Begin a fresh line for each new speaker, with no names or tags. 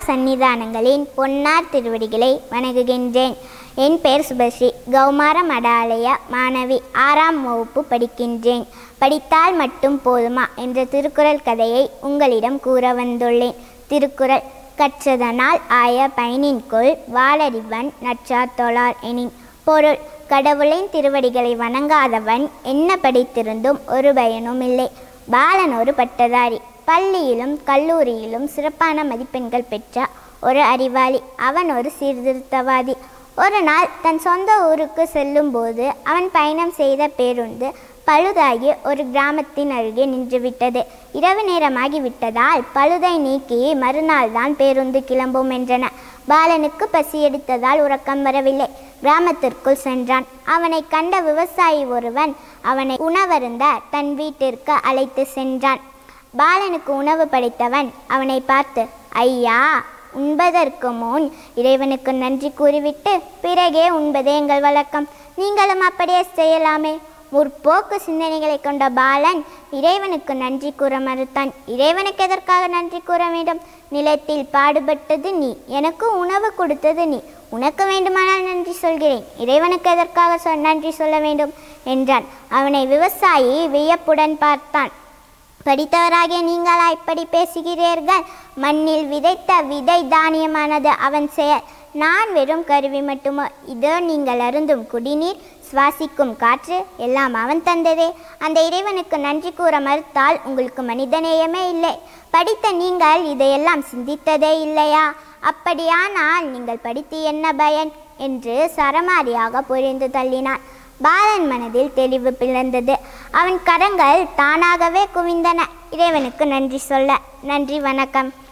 சன்னிதானங்களின் பொன்னார் திருவடிகளை வணங்குகின்றேன் என் பெயர் சுபஸ்ரீ கௌமார மடாலய மாணவி ஆறாம் வகுப்பு படிக்கின்றேன் படித்தால் மட்டும் போதுமா என்ற திருக்குறள் கதையை உங்களிடம் கூற வந்துள்ளேன் திருக்குறள் கற்றதனால் ஆய பயனின்கொள் வாளறிவன் நற்றார் தொழார் எனின் பொருள் கடவுளின் திருவடிகளை வணங்காதவன் என்ன படித்திருந்தும் ஒரு பயனும் இல்லை பாலன் ஒரு பட்டதாரி பள்ளியிலும் கல்லூரியிலும் சிறப்பான மதிப்பெண்கள் பெற்ற ஒரு அறிவாளி அவன் ஒரு சீர்திருத்தவாதி ஒரு நாள் தன் சொந்த ஊருக்கு செல்லும்போது அவன் பயணம் செய்த பேருந்து பழுதாகி ஒரு கிராமத்தின் அருகே நின்றுவிட்டது இரவு நேரமாகி விட்டதால் பழுதை நீக்கி மறுநாள் தான் பேருந்து கிளம்பும் என்றன பாலனுக்கு பசி எடுத்ததால் உறக்கம் வரவில்லை கிராமத்திற்குள் சென்றான் அவனை கண்ட விவசாயி ஒருவன் அவனை உணவருந்த தன் வீட்டிற்கு அழைத்து சென்றான் பாலனுக்கு உணவு படைத்தவன் அவனை பார்த்து ஐயா உண்பதற்கு முன் இறைவனுக்கு நன்றி கூறிவிட்டு பிறகே உண்பதே எங்கள் வழக்கம் நீங்களும் அப்படியே செய்யலாமே முற்போக்கு சிந்தனைகளை கொண்ட பாலன் இறைவனுக்கு நன்றி கூற மறுத்தான் இறைவனுக்கு எதற்காக நன்றி கூற வேண்டும் நிலத்தில் பாடுபட்டது நீ எனக்கு உணவு கொடுத்தது நீ உனக்கு வேண்டுமானால் நன்றி சொல்கிறேன் இறைவனுக்கு எதற்காக சொ நன்றி சொல்ல வேண்டும் என்றான் அவனை விவசாயி வியப்புடன் பார்த்தான் படித்தவராகிய நீங்களா இப்படி பேசுகிறீர்கள் மண்ணில் விதைத்த விதை தானியமானது அவன் செயல் நான் வெறும் கருவி மட்டுமோ இதோ நீங்கள் அருந்தும் குடிநீர் சுவாசிக்கும் காற்று எல்லாம் அவன் தந்ததே அந்த இறைவனுக்கு நன்றி கூற மறுத்தால் உங்களுக்கு மனிதநேயமே இல்லை படித்த நீங்கள் இதையெல்லாம் சிந்தித்ததே இல்லையா அப்படியானால் நீங்கள் படித்து என்ன பயன் என்று சரமாரியாக புரிந்து தள்ளினான் பாலன் மனதில் தெளிவு பிளந்தது அவன் கரங்கள் தானாகவே குவிந்தன இறைவனுக்கு நன்றி சொல்ல நன்றி வணக்கம்